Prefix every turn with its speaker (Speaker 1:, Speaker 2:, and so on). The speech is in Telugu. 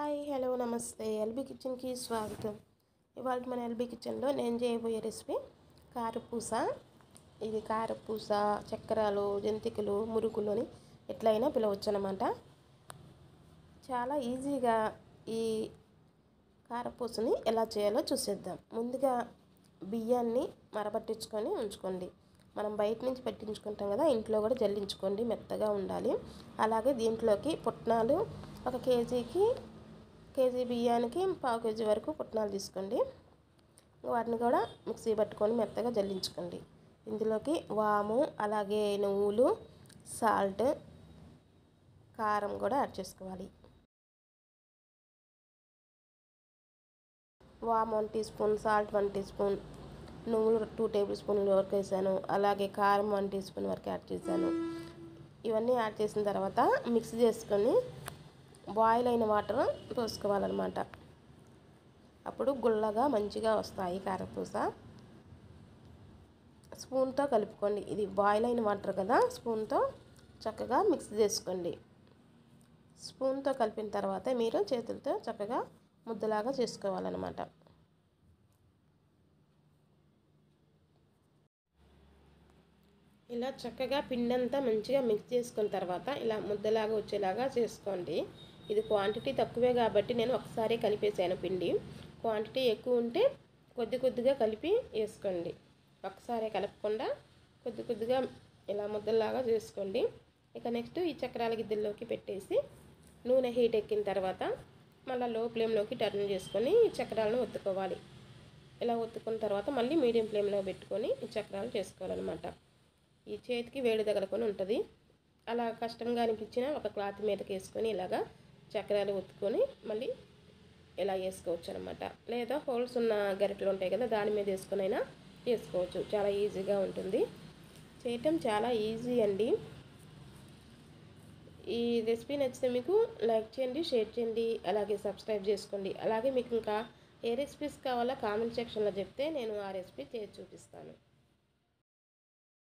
Speaker 1: హాయ్ హలో నమస్తే ఎల్బీ కిచెన్కి స్వాగతం ఇవాళ మన ఎల్బీ కిచెన్లో నేను చేయబోయే రెసిపీ కారపూస ఇది కారపూస చక్రాలు జంతికలు మురుకులు అని ఎట్లయినా పిలవచ్చు అనమాట చాలా ఈజీగా ఈ కారపూసని ఎలా చేయాలో చూసేద్దాం ముందుగా బియ్యాన్ని మరపట్టించుకొని ఉంచుకోండి మనం బయట నుంచి పెట్టించుకుంటాం కదా ఇంట్లో కూడా జల్లించుకోండి మెత్తగా ఉండాలి అలాగే దీంట్లోకి పుట్నాలు ఒక కేజీకి కేజీ బియ్యానికి పావు కేజీ వరకు పుట్నాలు తీసుకోండి వాటిని కూడా మిక్సీ పట్టుకొని మెత్తగా జల్లించుకోండి ఇందులోకి వాము అలాగే నువ్వులు సాల్ట్ కారం కూడా యాడ్ చేసుకోవాలి వామ్ one teaspoon salt one teaspoon నువ్వులు టూ టేబుల్ స్పూన్ల వరకు వేసాను అలాగే కారం వన్ టీ స్పూన్ వరకు యాడ్ చేశాను ఇవన్నీ యాడ్ చేసిన తర్వాత మిక్స్ చేసుకొని బాయిల్ అయిన వాటర్ పోసుకోవాలన్నమాట అప్పుడు గుల్లగా మంచిగా వస్తాయి కారపూస స్పూన్తో కలుపుకోండి ఇది బాయిల్ అయిన వాటర్ కదా స్పూన్తో చక్కగా మిక్స్ చేసుకోండి స్పూన్తో కలిపిన తర్వాత మీరు చేతులతో చక్కగా ముద్దలాగా చేసుకోవాలన్నమాట ఇలా చక్కగా పిండి అంతా మంచిగా మిక్స్ చేసుకున్న తర్వాత ఇలా ముద్దలాగా వచ్చేలాగా చేసుకోండి ఇది క్వాంటిటీ తక్కువే కాబట్టి నేను ఒకసారి కలిపేసాను పిండి క్వాంటిటీ ఎక్కువ ఉంటే కొద్ది కొద్దిగా కలిపి వేసుకోండి ఒకసారి కలపకుండా కొద్ది కొద్దిగా ఇలా ముద్దలాగా చేసుకోండి ఇక నెక్స్ట్ ఈ చక్రాల గిద్దెల్లోకి పెట్టేసి నూనె హీట్ ఎక్కిన తర్వాత మళ్ళీ లో ఫ్లేమ్లోకి టర్న్ చేసుకొని ఈ చక్రాలను ఒత్తుకోవాలి ఇలా ఒత్తుకున్న తర్వాత మళ్ళీ మీడియం ఫ్లేమ్లో పెట్టుకొని ఈ చక్రాలు చేసుకోవాలన్నమాట ఈ చేతికి వేడి తగలకొని ఉంటుంది అలా కష్టంగా అనిపించిన ఒక క్లాత్ మీదకి వేసుకొని ఇలాగా చక్రాలు ఒత్తుకొని మళ్ళీ ఇలా వేసుకోవచ్చు అనమాట లేదా హోల్స్ ఉన్న గరిటెలు ఉంటాయి కదా దాని మీద వేసుకొని అయినా వేసుకోవచ్చు చాలా ఈజీగా ఉంటుంది చేయటం చాలా ఈజీ అండి ఈ రెసిపీ నచ్చితే మీకు లైక్ చేయండి షేర్ చేయండి అలాగే సబ్స్క్రైబ్ చేసుకోండి అలాగే మీకు ఇంకా ఏ రెసిపీస్ కావాలో కామెంట్ సెక్షన్లో చెప్తే నేను ఆ రెసిపీ చేసి చూపిస్తాను